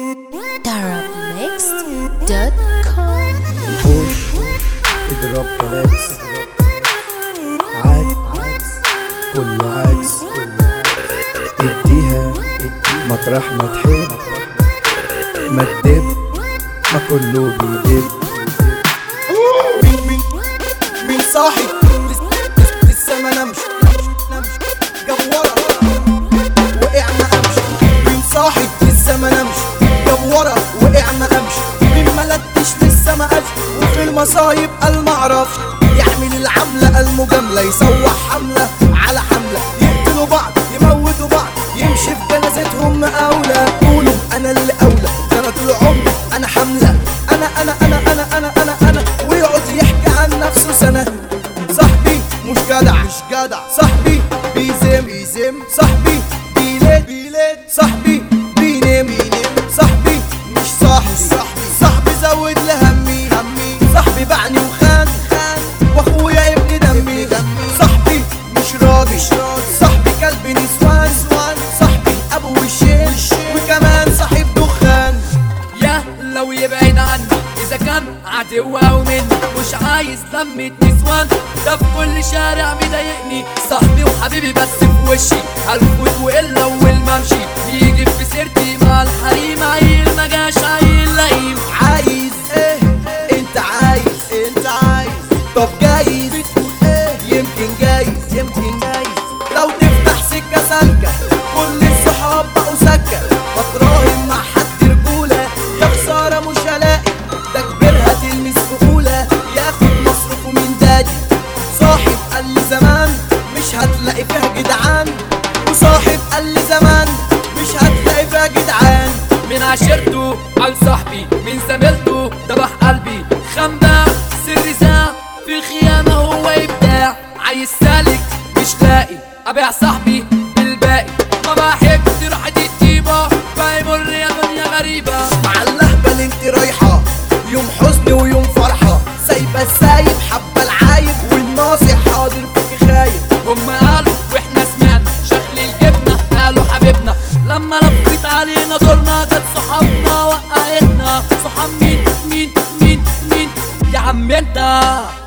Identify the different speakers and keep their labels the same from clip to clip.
Speaker 1: darabmixed.com
Speaker 2: خش اضرب كلاكس عكس كله عكس اديها مطرح ما تحب ما تدب ما كله بيدب
Speaker 3: مين مين مين صاحي لس- لسه ما نمش نمش جاب ورا وقع ما قامش مين صاحي لسه ما نمش جاب ورا وقع ما قامش مين ما لدش لسه ما قالش وفي المصايب قال ما اعرفش يعمل العملة المجاملة يسوح حملة على حملة يقتلوا بعض يموتوا بعض يمشي في جنازتهم مقاولة قولوا انا اللي اولى ده انا طول عمري انا حملة انا انا انا انا انا انا انا ويقعد يحكي عن نفسه سنة صاحبي مش جدع مش جدع صاحبي بيزم بيزم صاحبي بيلد بيلد صاحبي بينام بينام صاحبي مش صاحبي صاحبي صاحبي زود لهمي همي صاحبي باعني وخان خان واخويا ابن دمي دمي صاحبي مش راضي مش راضي صاحبي كلب نسوان نسوان صاحبي ابو وشين وكمان صاحب دخان
Speaker 4: يا لو يبعد عني اذا كان عدو او مني مش عايز لمة نسوان ده في كل شارع بيضايقني صاحبي وحبيبي بس في وشي هلفوت والا اول ما امشي يجي في سيرتي مع الحريم عيل ما جاش عيل لئيم
Speaker 3: عايز ايه انت عايز انت عايز طب جايز بتقول ايه يمكن جايز يمكن جايز لو تفتح سكة سالكة كل الصحاب بقوا سكة بتراهن مع حد رجولة يا خسارة مش هلاقي ده كبرها تلمس في أولى ياخد مصروفه من دادي صاحب قال لي زمان مش هتلاقي فيها جدعان وصاحب قال لي زمان مش هتلاقي فيها جدعان
Speaker 4: من عشرته عن صاحبي من زميلته ذبح قلبي خمدة سر ساعة في الخيانة هو إبداع عايز سالك مش لاقي أبيع صاحبي بالباقي ما بحبش راحة الطيبة فيمر يا دنيا غريبة
Speaker 3: مع اللهبة انت رايحة يوم حزن ويوم فرحة سايبة السايب حبة العايب والناصح حاضر فيك خايب
Speaker 4: هم قالوا واحنا سمعنا شكل الجبنة قالوا حبيبنا لما لفت علينا دورنا جت صحابنا وقعتنا صحاب مين مين مين مين يا عم انت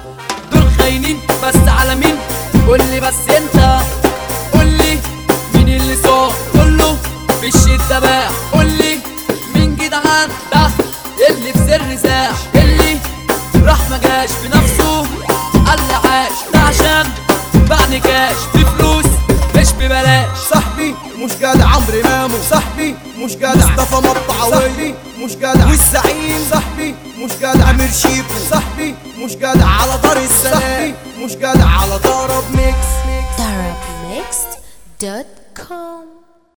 Speaker 4: دول خاينين بس على مين قولي بس انت قولي مين اللي صار كله بالشدة بقى قولي مين جدعان ده اللي في سر زاح اللي راح ما جاش بنفسه قال لي عاش ده عشان باعني كاش بفلوس مش ببلاش
Speaker 3: صاحبي مش جدع عمرو مامو صاحبي مش جدع مصطفى مطعوي صاحبي مش جدع والزعيم صاحبي مش جدع عامر شيكو صاحبي مش جدع على دار السلام صاحبي مش جدع على ضرب ميكس
Speaker 1: darabmixed.com